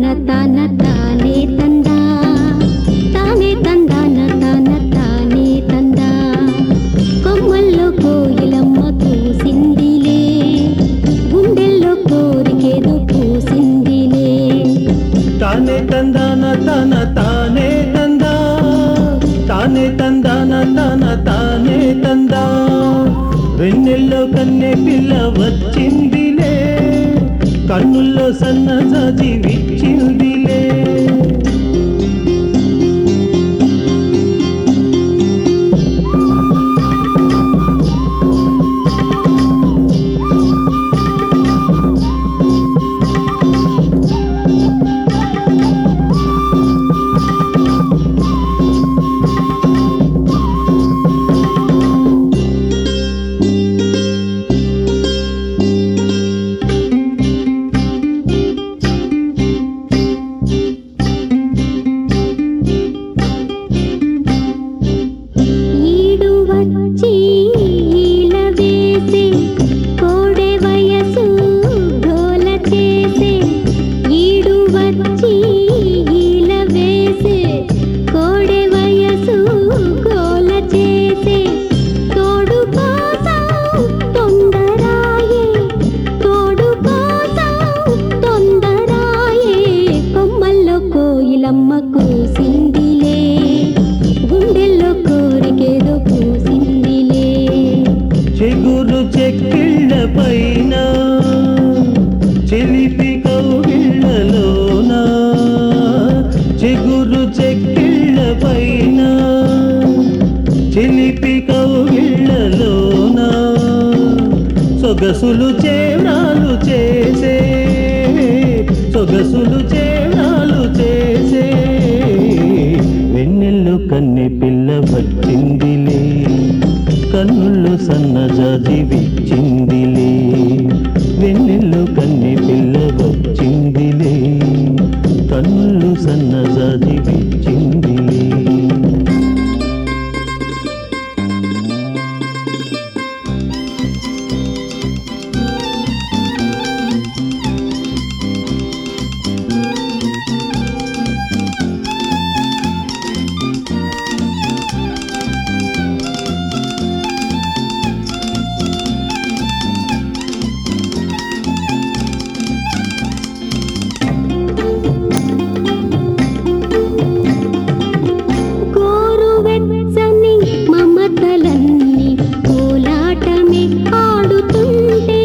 తాన తానే తందా తానే తందాన తాన తానే తందా కొమ్మల్లో కోయిలమ్మ కూసిందిలే గుండెల్లో కోరికేదో పూసిందిలే తానే తందాన తన తానే తందా తానే తందాన తన తానే తందా వెన్నెల్లో కన్నె పిల్ల వచ్చిందిలే కన్నుల్లో సన్న జాజి విచ్చిందిలే ఈడు వచ్చి ఈల వేసే కోడె వయసు గోల చేసే ఈడు వచ్చి ఈల వేసే కోడె వయసు గోల చేసే తోడు కోసం తొందరాయే తోడు కోసం తొందరాయే కొమ్మల్లో కోయిలమ్మ కూసిందిలే గుండెల్లో కోరికేదో పూసిందిలే చెగురు చెక్కిళ్ళ పైన చెలిపి కౌగిళ్ళలోన చెగురు చెక్కిళ్ళ పైన చెలిపి కౌగిళ్ళలోన సొగసులు చేవ్రాలు చేసే సొగసులు చేవ్రాలు చేసే వెన్నెల్లు కన్నె పిల్ల వచ్చిందిలే కన్నుల్లో సన్నజాజి విచ్చిందిలే వెన్నెల్లు కన్నె పిల్ల వచ్చిందిలే కన్నుల్లో సన్నజాజి విచ్చిందిలే గోరువెచ్చని మమతలన్నీ కోలాటమే ఆడుతుంటే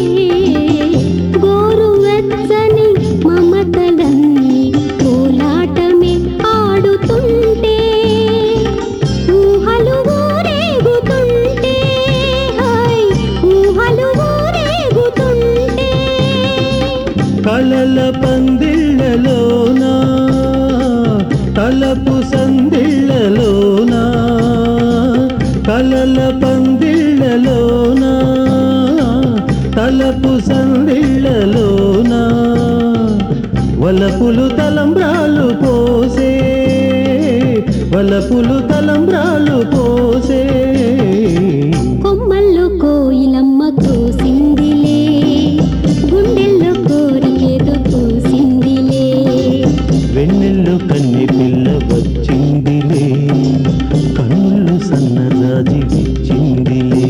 గోరువెచ్చని మమతలన్నీ కోలాటమే ఆడుతుంటే ఊహలు ఊరేగుతుంటే హాయ్ ఊహలు ఊరేగుతుంటే కలల పందిళ్ళలోన తలపు సందిళ్ళలోన కలల పందిళ్ళలోన తలపు సందిళ్ళలోన వలపులు తలంబ్రాలు పోసే వలపులు తలంబ్రాలు పోసే కొమ్మల్లో కోయిలమ్మ కూసిందిలే గుండెల్లో కోరికేదో పూసిందిలే వెన్నెల్లో కన్నె పిల్ల వచ్చిందిలే కన్నులు సన్నజాజి విచ్చిందిలే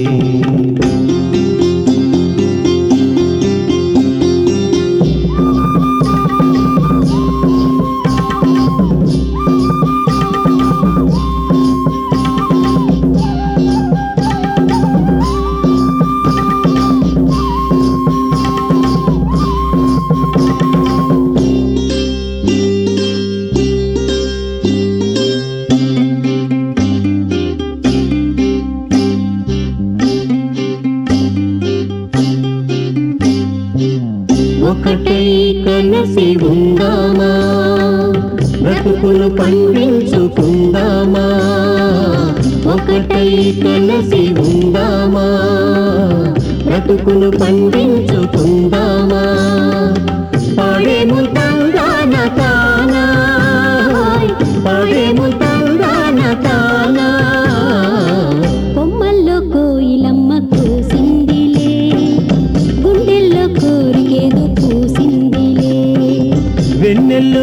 ఒకటై కలసి ఉందామా బ్రతుకులు పండించుకుందామా ఒకటై కలసి ఉందామా బ్రతుకులు పండించుకుందామా పాడేము తంగాన తానా పాడేము తంగాన తానా కొమ్మల్లో కోయిలమ్మ కూసిందిలే గుండెల్లో కోరికేదో పూసిందిలే వెన్నెల్ల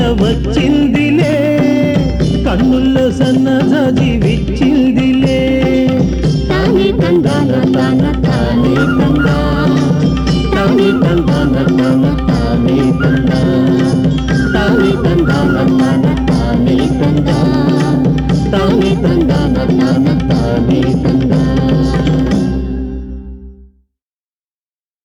వచ్చిందిలే కన్నుల్లో సన్నజాజి విచ్చిందిలే తానే తందాన తాన తానే తందా తానే తందాన తాన